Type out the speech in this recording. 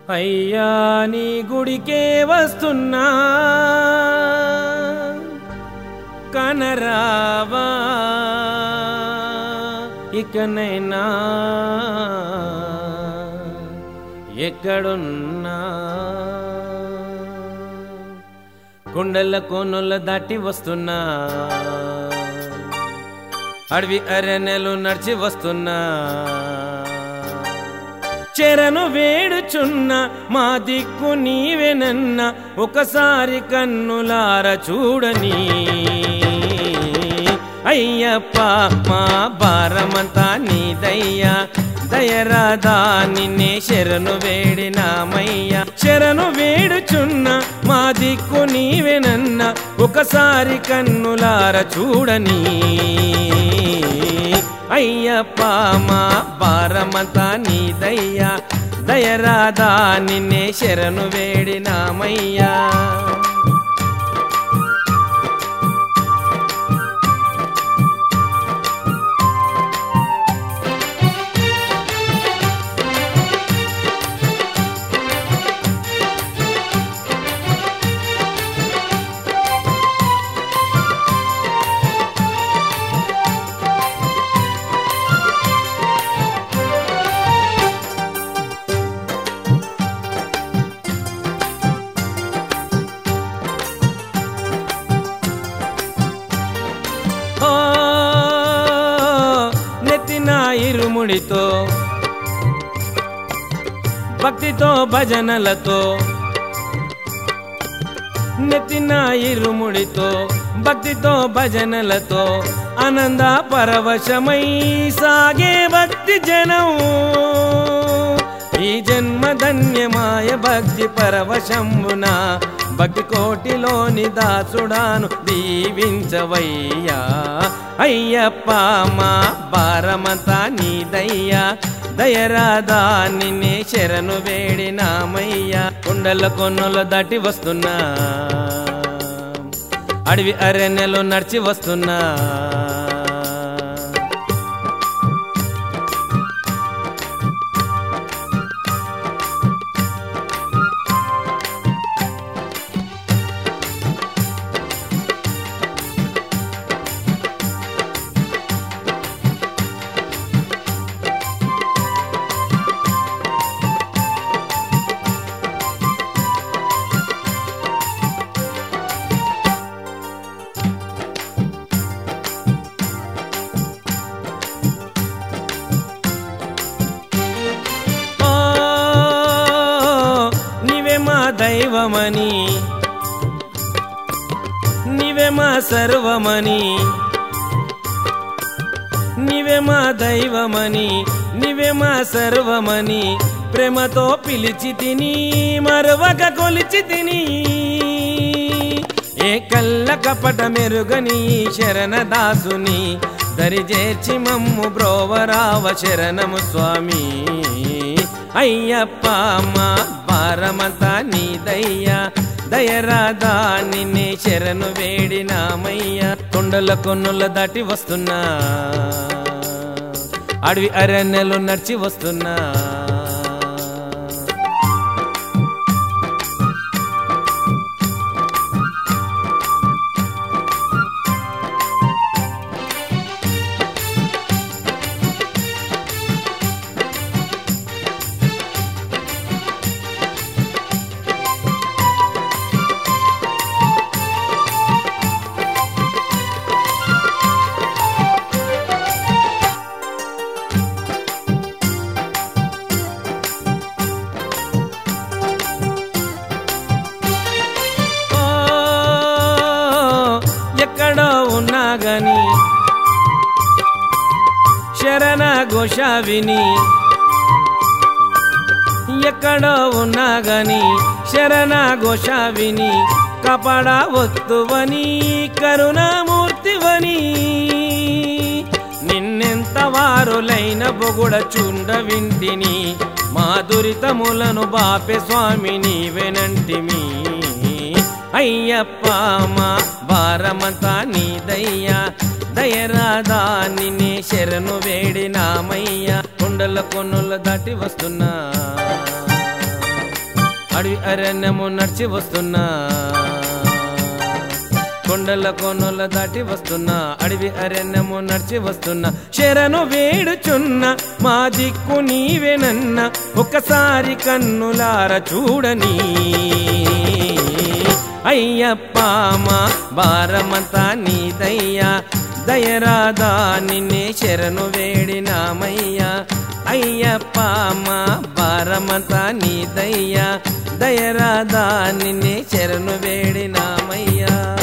అయ్యా నీ గుడికే వస్తున్నా కనరావా ఇకనైనా ఎక్కడున్నా కొండల కోనొల్ల దాటి వస్తున్నా అడవి అరణ్యలు నడిచి వస్తున్నా చెరను వేడుచున్న మా దిక్కు నీవెనన్న ఒకసారి కన్నులార చూడని అయ్యప్ప మా భారమంతా నీదయ్యా దయరాదా నిన్నే శరణు వేడినామయ్యా శరణు వేడుచున్న మా దిక్కు నీవెనన్న ఒకసారి కన్నులార చూడని అయ్యప్ప మా భారమంతా నీదయ్యా దయరాదా నిన్నే శరణు వేడినామయ్యా ఓ నెత్తిన ఇరుముడితో భక్తితో భజనలతో నెత్తిన ఇరుముడితో భక్తితో భజనలతో ఆనంద పరవశమై సాగే భక్తి జనం ఈ జన్మ ధన్యమాయ భక్తి పరవశంబున భక్తి కోటిలోని దాసుడాను దీవించవయ్యా అయ్యప్ప మా భారమంతా నీదయ్యా దయరాదా నిన్నే శరణు వేడినామయ్యా కొండల కొన్నుల దాటి వస్తున్నా అడవి అరణ్యలో నడిచి వస్తున్నా ఓ నీవే మా దైవమని నీవే మా సర్వమని నీవే మా దైవమని నీవే మా సర్వమని ప్రేమతో పిలిచి తిని మరవక కొలిచి తిని ఏ కళ్ళ కపట మెరుగని శరణ దాసుని దరిజేర్చి మమ్ము బ్రోవరావ శరణము స్వామి అయ్యప్ప మా భారమత నీదయ్యా దయరాదా నిన్నే శరణు వేడినామయ్యా కొండల కొన్నుల దాటి వస్తున్నా అడవి అరణ్యలు నడిచి వస్తున్నా ఓ, ఎక్కడో ఉన్నా గాని శరణ ఘోష విని ఎక్కడో ఉన్నా గాని శరణ ఘోష విని కపడ ఒత్తువని కరుణామూర్తివని నిన్నెంత వారులైన బొగుడ చుండ వింటిని మా దురితములను బాపె స్వామి నీవెనంటిమి అయ్యప్ప మా భారమంతా నీదయ్యా దయరాదా నిన్నే శరణు వేడినామయ్యా కొండల కొన్నుల దాటి వస్తున్నా అడవి అరణ్యము నడిచి వస్తున్నా కొండల కోనల దాటి వస్తున్నా అడవి అరణ్యము నడిచి వస్తున్నా శరణు వేడుచున్న మా దిక్కు నీవేనన్న ఒకసారి కన్నులార చూడని అయ్యప్ప మా భారమంతా నీదయ్యా దయరాదా నిన్నే శరణు వేడినామయ్యా అయ్యప్ప మా భారమంతా నీదయ్యా దయరాదా నిన్నే శరణు వేడినామయ్యా